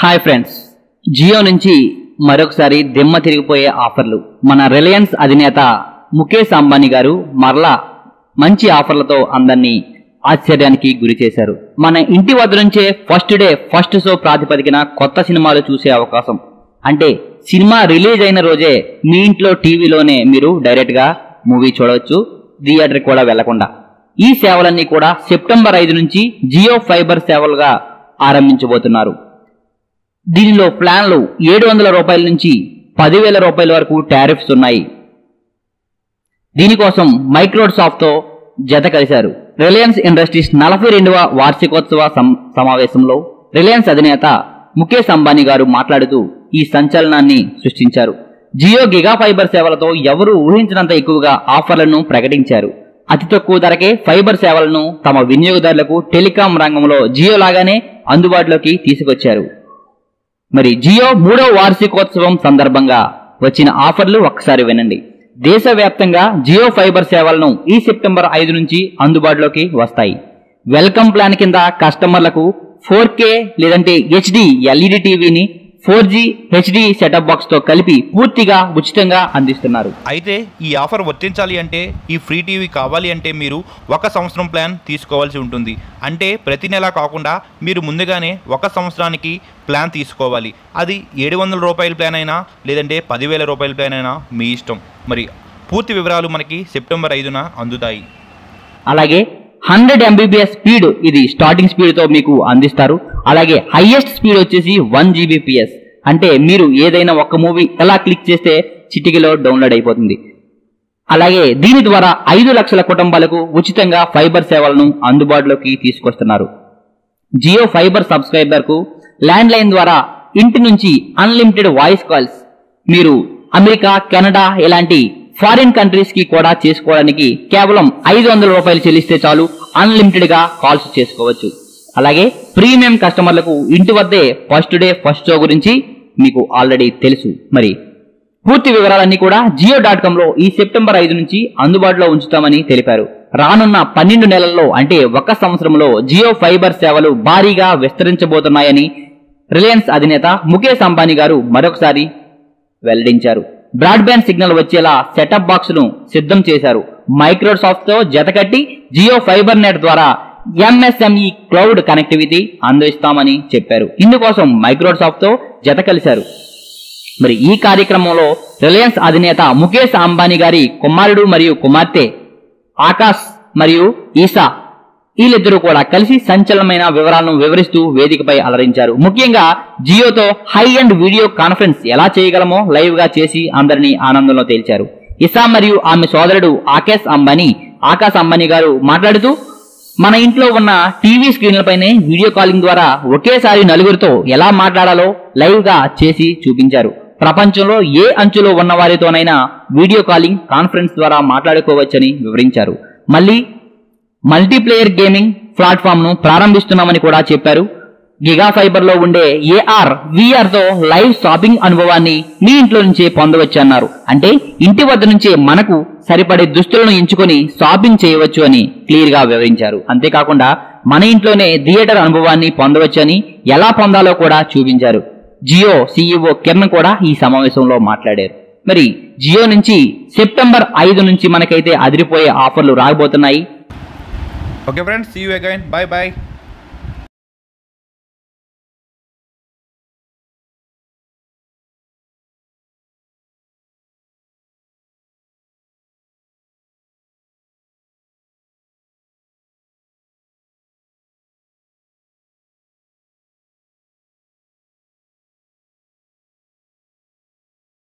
hi friends Jio నుంచి మరొకసారి దిమ్మ తిరిగిపోయే ఆఫర్లు మన రిలయన్స్ అధినేత ముఖేష్ అంబానీ గారు మరలా మంచి ఆఫర్లతో అందరినీ ఆశ్చర్యానికి గురి చేశారు మన ఇంటి వద్ద నుంచే ఫస్ట్ డే ఫస్ట్ షో ప్రాతిపదికన కొత్త సినిమాలు చూసే అవకాశం అంటే సినిమా రిలీజ్ అయిన రోజే మీ ఇంట్లో టీవీలోనే మీరు డైరెక్ట్ గా మూవీ చూడవచ్చు థియేటర్ కూడా వెళ్లకుండా ఈ సేవలన్నీ కూడా సెప్టెంబర్ ఐదు నుంచి జియో ఫైబర్ సేవలుగా ఆరంభించబోతున్నారు దీనిలో ప్లాన్లు ఏడు వందల రూపాయల నుంచి పదివేల రూపాయల వరకు టారిఫ్స్ ఉన్నాయి దీనికోసం మైక్రోసాఫ్ట్తో జత కలిశారు రిలయన్స్ ఇండస్ట్రీస్ నలభై రెండవ వార్షికోత్సవ సం- సమావేశంలో రిలయన్స్ అధినేత ముఖేష్ అంబానీ గారు మాట్లాడుతూ ఈ సంచలనాన్ని సృష్టించారు జియో గిగా ఫైబర్ సేవలతో ఎవరూ ఊహించినంత ఎక్కువగా ఆఫర్లను ప్రకటించారు అతి తక్కువ ధరకే ఫైబర్ సేవలను తమ వినియోగదారులకు టెలికాం రంగంలో జియో లాగానే అందుబాటులోకి తీసుకొచ్చారు మరి జియో మూడో వార్షికోత్సవం సందర్భంగా వచ్చిన ఆఫర్లు ఒక్కసారి వినండి దేశవ్యాప్తంగా జియో ఫైబర్ సేవలను ఈ సెప్టెంబర్ ఐదు నుంచి అందుబాటులోకి వస్తాయి వెల్కమ్ ప్లాన్ కింద కస్టమర్లకు ఫోర్ కే లేదంటే హెచ్డి ఎల్ఈడి టీవీని four G HD setup box తో కలిపి పూర్తిగా ఉచితంగా అందిస్తున్నారు అయితే ఈ ఆఫర్ వర్తించాలి అంటే ఈ ఫ్రీ టీవీ కావాలి అంటే మీరు ఒక సంవత్సరం ప్లాన్ తీసుకోవాల్సి ఉంటుంది అంటే ప్రతి నెల కాకుండా మీరు ముందుగానే ఒక సంవత్సరానికి ప్లాన్ తీసుకోవాలి అది ఏడు వందల రూపాయల ప్లాన్ అయినా లేదంటే పదివేల రూపాయల ప్లాన్ అయినా మీ ఇష్టం మరి పూర్తి వివరాలు మనకి సెప్టెంబర్ ఐదున అందుతాయి అలాగే హండ్రెడ్ ఎంబీబీఎస్ స్పీడ్ ఇది స్టార్టింగ్ స్పీడ్ తో మీకు అందిస్తారు అలాగే హైయెస్ట్ స్పీడ్ వచ్చేసి వన్ జీబీపీఎస్ అంటే మీరు ఏదైనా ఒక మూవీ ఎలా క్లిక్ చేస్తే చిటికలో డౌన్లోడ్ అయిపోతుంది అలాగే దీని ద్వారా ఐదు లక్షల కుటుంబాలకు ఉచితంగా ఫైబర్ సేవలను అందుబాటులోకి తీసుకొస్తున్నారు జియో ఫైబర్ సబ్స్క్రైబర్ కు ల్యాండ్ లైన్ ద్వారా ఇంటి నుంచి అన్లిమిటెడ్ వాయిస్ కాల్స్ మీరు అమెరికా కెనడా ఇలాంటి ఫారిన్ కంట్రీస్ కి కూడా చేసుకోవడానికి కేవలం ఐదు వందల రూపాయలు చెల్లిస్తే చాలు అన్లిమిటెడ్ గా కాల్స్ చేసుకోవచ్చు అలాగే ప్రీమియం కస్టమర్లకు ఇంటి వద్దే ఫస్ట్ డే ఫస్ట్ షో గురించి మీకు ఆల్రెడీ తెలుసు మరి పూర్తి వివరాలన్నీ కూడా జియో డాట్ కామ్ లో ఈ సెప్టెంబర్ ఐదు నుంచి అందుబాటులో ఉంచుతామని తెలిపారు రానున్న పన్నెండు నెలల్లో అంటే ఒక సంవత్సరంలో జియో ఫైబర్ సేవలు భారీగా విస్తరించబోతున్నాయని రిలయన్స్ అధినేత ముఖేష్ అంబానీ గారు మరొకసారి వెల్లడించారు బ్రాడ్బ్యాండ్ సిగ్నల్ వచ్చేలా సెటప్ బాక్స్ ను సిద్ధం చేశారు మైక్రోసాఫ్ట్ తో జతకట్టి జియో ఫైబర్ నెట్ ద్వారా ఎంఎస్ఎంఈ క్లౌడ్ కనెక్టివిటీ అందిస్తామని చెప్పారు ఇందుకోసం మైక్రోసాఫ్ట్ తో జత కలిశారు మరి ఈ కార్యక్రమంలో రిలయన్స్ అధినేత ముఖేష్ అంబానీ గారి కుమారుడు మరియు కుమార్తె ఆకాష్ మరియు ఈసా వీళ్ళిద్దరూ కూడా కలిసి సంచలనమైన వివరాలను వివరిస్తూ వేదికపై అలరించారు ముఖ్యంగా జియోతో హై అండ్ వీడియో కాన్ఫరెన్స్ ఎలా చేయగలమో లైవ్ గా చేసి అందరినీ ఆనందంలో తేల్చారు ఇసా మరియు ఆమె సోదరుడు ఆకాష్ అంబానీ ఆకాష్ అంబానీ గారు మాట్లాడుతూ మన ఇంట్లో ఉన్న టీవీ స్క్రీన్లపైనే వీడియో కాలింగ్ ద్వారా ఒకేసారి నలుగురితో ఎలా మాట్లాడాలో లైవ్ గా చేసి చూపించారు ప్రపంచంలో ఏ అంచులో ఉన్న వారితోనైనా వీడియో కాలింగ్ కాన్ఫరెన్స్ ద్వారా మాట్లాడుకోవచ్చని వివరించారు మళ్ళీ మల్టీప్లేయర్ గేమింగ్ ప్లాట్ఫామ్ ను ప్రారంభిస్తున్నామని కూడా చెప్పారు గిగా ఫైబర్ లో ఉండే ఏఆర్ విఆర్ తో లైవ్ షాపింగ్ అనుభవాన్ని మీ ఇంట్లో నుంచే పొందవచ్చు అన్నారు అంటే ఇంటి వద్ద నుంచే మనకు సరిపడే దుస్తులను ఎంచుకొని షాపింగ్ చేయవచ్చు అని క్లియర్ గా వివరించారు అంతేకాకుండా మన ఇంట్లోనే థియేటర్ అనుభవాన్ని పొందవచ్చు అని ఎలా పొందాలో కూడా చూపించారు జియో సీఈఓ కిరణ్ కూడా ఈ సమావేశంలో మాట్లాడారు మరి జియో నుంచి సెప్టెంబర్ ఐదు నుంచి మనకైతే అదిరిపోయే ఆఫర్లు రాబోతున్నాయి okay friends see you again bye bye